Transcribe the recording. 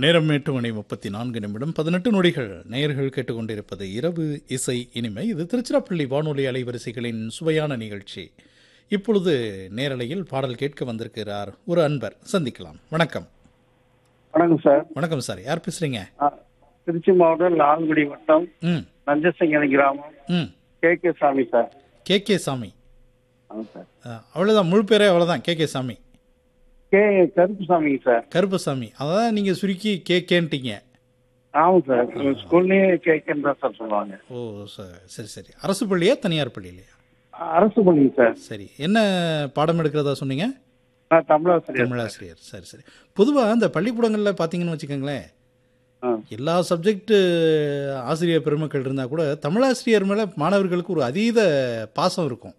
நேரம் எட்டு மணி முப்பத்தி நான்கு நிமிடம் பதினெட்டு நொடிகள் நேயர்கள் கேட்டுக்கொண்டிருப்பது இரவு இசை இனிமை இது திருச்சிராப்பள்ளி வானொலி அலைவரிசைகளின் சுவையான நிகழ்ச்சி இப்பொழுது நேரலையில் பாடல் கேட்க வந்திருக்கிறார் ஒரு அன்பர் சந்திக்கலாம் வணக்கம் வணக்கம் சார் வணக்கம் சார் யார் பேசுறீங்க ஆ, திருச்சி மாவட்டம் லால்குடி வட்டம் ம் நஞ்சசங்கனி கிராமம் ம் K K Sami sir K K Sami ஆமாம் சார் அஹ், அவ்வளவுதான் முழு பேரே அவ்வளவுதான் கே கே சாமி கே கருப்பு சாமிங்க சார் கருப்பசாமி அதான் நீங்க சுருக்கி கே கேன்ட்டீங்க ஆமாம் சார் ஸ்கூல்லேயே கே கேன்னு தான் சார் சொல்லுவாங்க ஓ ச- சரி சரி அரசு பள்ளியா தனியார் பள்ளியிலையா அரசு பள்ளிங்க சார் சரி என்ன பாடம் எடுக்கிறதா சொன்னீங்க நான் தமிழாசிரியர் தமிழாசிரியர் சரி சரி பொதுவாக இந்த பள்ளிக்கூடங்களில் பார்த்தீங்கன்னு வச்சுக்கோங்களேன் ஆ எல்லா சப்ஜெக்ட் ஆசிரியர் பெருமக்கள் இருந்தால் கூட தமிழாசிரியர் மேலே மாணவர்களுக்கு ஒரு அதீத பாசம் இருக்கும்